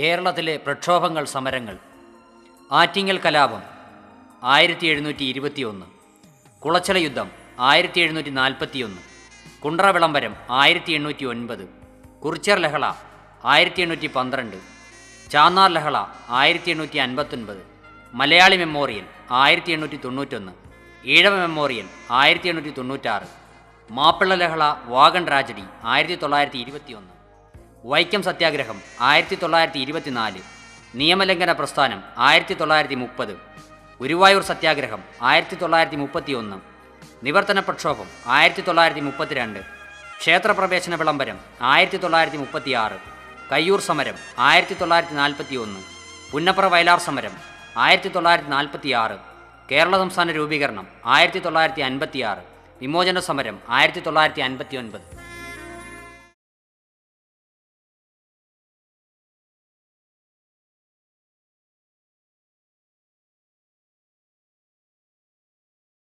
കേരളത്തിലെ പ്രക്ഷോഭങ്ങൾ സമരങ്ങൾ ആറ്റിങ്ങൽ കലാപം ആയിരത്തി എഴുന്നൂറ്റി ഇരുപത്തിയൊന്ന് കുളച്ചല യുദ്ധം ആയിരത്തി എഴുന്നൂറ്റി നാൽപ്പത്തിയൊന്ന് കുണ്ട്ര വിളംബരം ആയിരത്തി എണ്ണൂറ്റി ഒൻപത് കുറിച്യർ ലഹള ആയിരത്തി എണ്ണൂറ്റി പന്ത്രണ്ട് ചാന്നാർ ലഹള ആയിരത്തി എണ്ണൂറ്റി അൻപത്തൊൻപത് മലയാളി മെമ്മോറിയൽ ആയിരത്തി എണ്ണൂറ്റി തൊണ്ണൂറ്റൊന്ന് ഈഴവ മെമ്മോറിയൽ ആയിരത്തി എണ്ണൂറ്റി തൊണ്ണൂറ്റാറ് മാപ്പിള ലഹള വാഗൺ ട്രാജഡി ആയിരത്തി തൊള്ളായിരത്തി ഇരുപത്തിയൊന്ന് വൈക്കം സത്യാഗ്രഹം ആയിരത്തി തൊള്ളായിരത്തി ഇരുപത്തിനാല് നിയമലംഘന പ്രസ്ഥാനം ആയിരത്തി തൊള്ളായിരത്തി മുപ്പത് ഗുരുവായൂർ സത്യാഗ്രഹം ആയിരത്തി തൊള്ളായിരത്തി മുപ്പത്തി ഒന്ന് നിവർത്തന പ്രക്ഷോഭം ആയിരത്തി തൊള്ളായിരത്തി മുപ്പത്തിരണ്ട് ക്ഷേത്രപ്രവേശന വിളംബരം ആയിരത്തി തൊള്ളായിരത്തി മുപ്പത്തിയാറ് കയ്യൂർ സമരം ആയിരത്തി തൊള്ളായിരത്തി നാൽപ്പത്തി ഒന്ന് പുന്നപ്ര വയലാർ സമരം ആയിരത്തി തൊള്ളായിരത്തി നാൽപ്പത്തി ആറ് കേരള സംസ്ഥാന രൂപീകരണം ആയിരത്തി തൊള്ളായിരത്തി അൻപത്തിയാറ് വിമോചന സമരം ആയിരത്തി തൊള്ളായിരത്തി അൻപത്തി ഒൻപത്